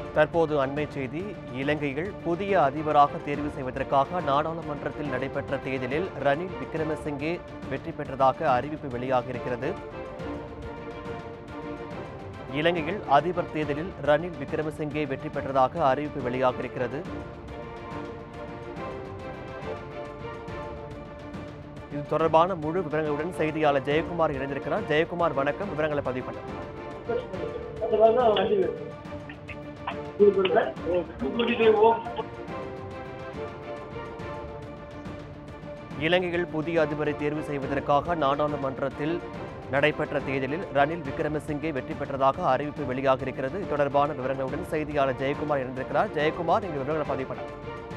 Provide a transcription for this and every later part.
தற்போது அண்மை செய்தி இலங்கையில் புதிய அதிபராக தேர்வு செய்வதற்காக நாடாளுமன்றத்தில் நடைபெற்ற தேர்தலில் ரணில் விக்ரமசிங்கே வெற்றி பெற்றதாக அறிவிப்பு வெளியாகியிருக்கிறது இலங்கையில் அதிபர் தேர்தலில் ரணில் விக்ரமசிங்கே வெற்றி பெற்றதாக அறிவிப்பு வெளியாகியிருக்கிறது இது தொடர்பான முழு விவரங்களுடன் செய்தியாளர் ஜெயக்குமார் இணைந்திருக்கிறார் ஜெயக்குமார் வணக்கம் விவரங்களை பதிவு பண்ணுங்க இலங்கையில் புதிய அதிபரை தேர்வு செய்வதற்காக நாடாளுமன்றத்தில் நடைபெற்ற தேர்தலில் ரணில் விக்ரமசிங்கே வெற்றி பெற்றதாக அறிவிப்பு வெளியாகியிருக்கிறது இது தொடர்பான விவரங்களுடன் செய்தியாளர் ஜெயக்குமார் இணைந்திருக்கிறார் ஜெயக்குமார் இங்கு விவரங்களை பதிவு பண்ணுங்க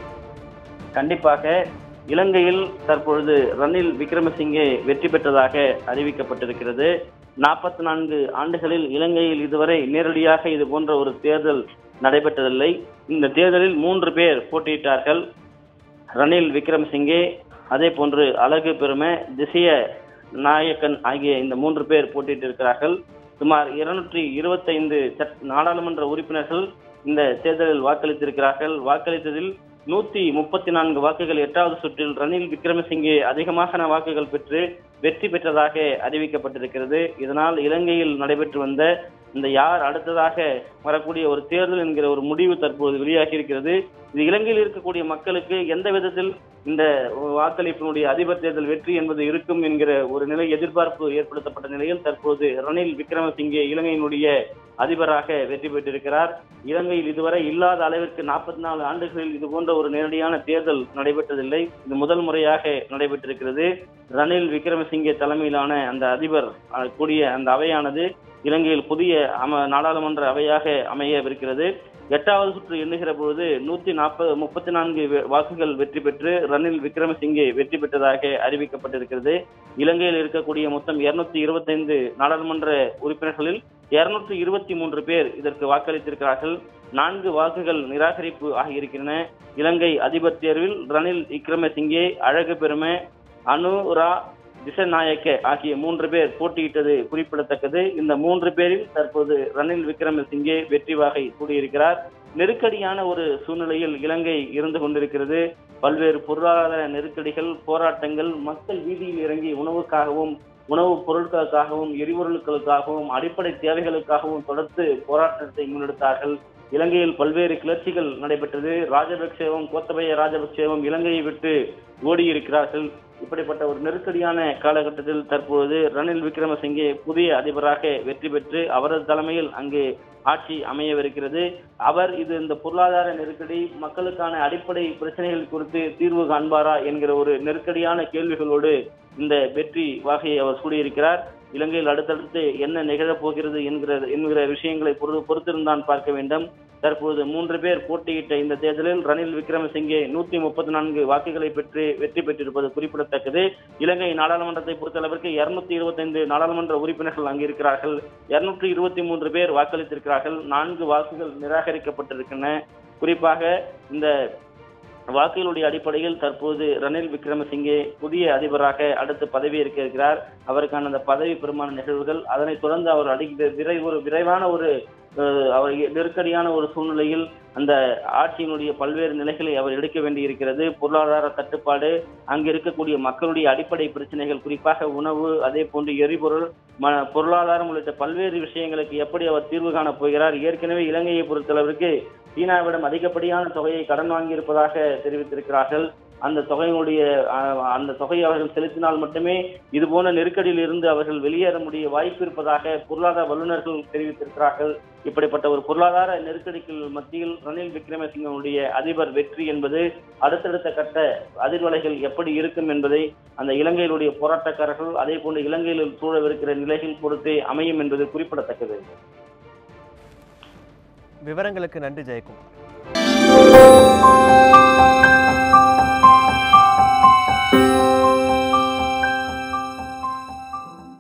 கண்டிப்பாக இலங்கையில் தற்பொழுது ரணில் விக்ரமசிங்கே வெற்றி பெற்றதாக அறிவிக்கப்பட்டிருக்கிறது நாற்பத்தி நான்கு ஆண்டுகளில் இலங்கையில் இதுவரை நேரடியாக இது போன்ற ஒரு தேர்தல் நடைபெற்றதில்லை இந்த தேர்தலில் மூன்று பேர் போட்டியிட்டார்கள் ரணில் விக்ரமசிங்கே அதே போன்று அழகு பெருமை திசைய நாயக்கன் ஆகிய இந்த மூன்று பேர் போட்டியிட்டிருக்கிறார்கள் சுமார் இருநூற்றி இருபத்தைந்து நாடாளுமன்ற உறுப்பினர்கள் இந்த தேர்தலில் வாக்களித்திருக்கிறார்கள் வாக்களித்ததில் நூத்தி முப்பத்தி நான்கு வாக்குகள் எட்டாவது சுற்றில் ரணில் விக்ரமசிங்கே அதிகமான வாக்குகள் பெற்று வெற்றி பெற்றதாக அறிவிக்கப்பட்டிருக்கிறது இதனால் இலங்கையில் நடைபெற்று வந்த இந்த யார் அடுத்ததாக வரக்கூடிய ஒரு தேர்தல் என்கிற ஒரு முடிவு தற்போது வெளியாகி இருக்கிறது இது இலங்கையில் இருக்கக்கூடிய மக்களுக்கு எந்த விதத்தில் இந்த வாக்களிப்பினுடைய அதிபர் தேர்தல் வெற்றி என்பது இருக்கும் என்கிற ஒரு நிலை எதிர்பார்ப்பு ஏற்படுத்தப்பட்ட நிலையில் தற்போது ரணில் விக்ரமசிங்கே இலங்கையினுடைய அதிபராக வெற்றி பெற்றிருக்கிறார் இலங்கையில் இதுவரை இல்லாத அளவிற்கு நாற்பத்தி நாலு ஆண்டுகளில் இது போன்ற ஒரு நேரடியான தேர்தல் நடைபெற்றதில்லை இது முதல் முறையாக நடைபெற்றிருக்கிறது ரணில் விக்ரமசிங்கே தலைமையிலான அந்த அதிபர் அஹ், கூடிய அந்த அவையானது இலங்கையில் புதிய அம நாடாளுமன்ற அவையாக அமையவிருக்கிறது எட்டாவது சுற்று எண்ணுகிற பொழுது நூத்தி நாற்பது முப்பத்தி நான்கு வாக்குகள் வெற்றி பெற்று ரணில் விக்ரமசிங்கே வெற்றி பெற்றதாக அறிவிக்கப்பட்டிருக்கிறது இலங்கையில் இருக்கக்கூடிய மொத்தம் இருநூத்தி இருபத்தைந்து நாடாளுமன்ற உறுப்பினர்களில் இருநூற்றி இருபத்தி மூன்று பேர் இதற்கு வாக்களித்திருக்கிறார்கள் நான்கு வாக்குகள் நிராகரிப்பு ஆகியிருக்கின்றன இலங்கை அதிபர் தேர்வில் ரணில் விக்ரமசிங்கே அழகு பெருமை அனுரா திசநாயக்க ஆகிய மூன்று பேர் போட்டியிட்டது குறிப்பிடத்தக்கது இந்த மூன்று பேரில் தற்போது ரணில் விக்ரமசிங்கே வெற்றி வாகை சூடியிருக்கிறார் நெருக்கடியான ஒரு சூழ்நிலையில் இலங்கை இருந்து கொண்டிருக்கிறது பல்வேறு பொருளாதார நெருக்கடிகள் போராட்டங்கள் மக்கள் வீதியில் இறங்கி உணவுக்காகவும் உணவுப் பொருட்களுக்காகவும் எரிபொருட்களுக்காகவும் அடிப்படை தேவைகளுக்காகவும் தொடர்ந்து போராட்டத்தை முன்னெடுத்தார்கள் இலங்கையில் பல்வேறு கிளர்ச்சிகள் நடைபெற்றது ராஜபக்சேவும் கோத்தபய ராஜபக்சேவும் இலங்கையை விட்டு ஓடியிருக்கிறார்கள் இப்படிப்பட்ட ஒரு நெருக்கடியான காலகட்டத்தில் தற்பொழுது ரணில் விக்ரமசிங்கே புதிய அதிபராக வெற்றி பெற்று அவரது தலைமையில் அங்கு ஆட்சி அமையவிருக்கிறது அவர் இது இந்த பொருளாதார நெருக்கடி மக்களுக்கான அடிப்படை பிரச்சனைகள் குறித்து தீர்வு காண்பாரா என்கிற ஒரு நெருக்கடியான கேள்விகளோடு இந்த வெற்றி வாகையை அவர் சூடியிருக்கிறார் இலங்கையில் அடுத்தடுத்து என்ன நிகழப் போகிறது என்கிற என்கிற விஷயங்களை பொறு பொறுத்திருந்தான் பார்க்க வேண்டும் தற்போது மூன்று பேர் போட்டியிட்ட இந்த தேர்தலில் ரணில் விக்ரமசிங்கே நூத்தி முப்பத்தி நான்கு வாக்குகளை பெற்று வெற்றி பெற்றிருப்பது குறிப்பிடத்தக்கது இலங்கை நாடாளுமன்றத்தை பொறுத்தளவிற்கு இருநூத்தி இருபத்தைந்து நாடாளுமன்ற உறுப்பினர்கள் அங்கு இருக்கிறார்கள் இருநூற்றி இருபத்தி மூன்று பேர் வாக்களித்திருக்கிறார்கள் நான்கு வாக்குகள் நிராகரிக்கப்பட்டிருக்கின்றன குறிப்பாக இந்த வாக்குகளுடைய அடிப்படையில் தற்போது ரணில் விக்ரமசிங்கே புதிய அதிபராக அடுத்து பதவியேற்க இருக்கிறார் அவருக்கான அந்த பதவி பெருமான நிகழ்வுகள் அதனைத் தொடர்ந்து அவர் அடி விரை ஒரு விரைவான ஒரு அஹ், அவர் நெருக்கடியான ஒரு சூழ்நிலையில் அந்த ஆட்சியினுடைய பல்வேறு நிலைகளை அவர் எடுக்க வேண்டியிருக்கிறது பொருளாதார தட்டுப்பாடு அங்கு இருக்கக்கூடிய மக்களுடைய அடிப்படை பிரச்சனைகள் குறிப்பாக உணவு அதே போன்று எரிபொருள் ம பொருளாதாரம் உள்ளிட்ட பல்வேறு விஷயங்களுக்கு எப்படி அவர் தீர்வு காணப் போகிறார் ஏற்கனவே இலங்கையை பொறுத்தளவிற்கு சீனாவிடம் அதிகப்படியான தொகையை கடன் வாங்கியிருப்பதாக தெரிவித்திருக்கிறார்கள் அந்த தொகையினுடைய அஹ், அந்த தொகையை அவர்கள் செலுத்தினால் மட்டுமே இது போன்ற நெருக்கடியில் இருந்து அவர்கள் வெளியேற முடிய வாய்ப்பு இருப்பதாக பொருளாதார வல்லுநர்கள் தெரிவித்திருக்கிறார்கள் இப்படிப்பட்ட ஒரு பொருளாதார நெருக்கடிக்கு மத்தியில் ரணில் விக்ரமசிங்கனுடைய அதிபர் வெற்றி என்பது அடுத்தடுத்த கட்ட அதிர்வலைகள் எப்படி இருக்கும் என்பதை அந்த இலங்கையிலுடைய போராட்டக்காரர்கள் அதே போன்று இலங்கையில் சூழவிருக்கிற நிலைகள் பொறுத்தே அமையும் என்பது குறிப்பிடத்தக்கது விவரங்களுக்கு நன்றி ஜெயக்குமார்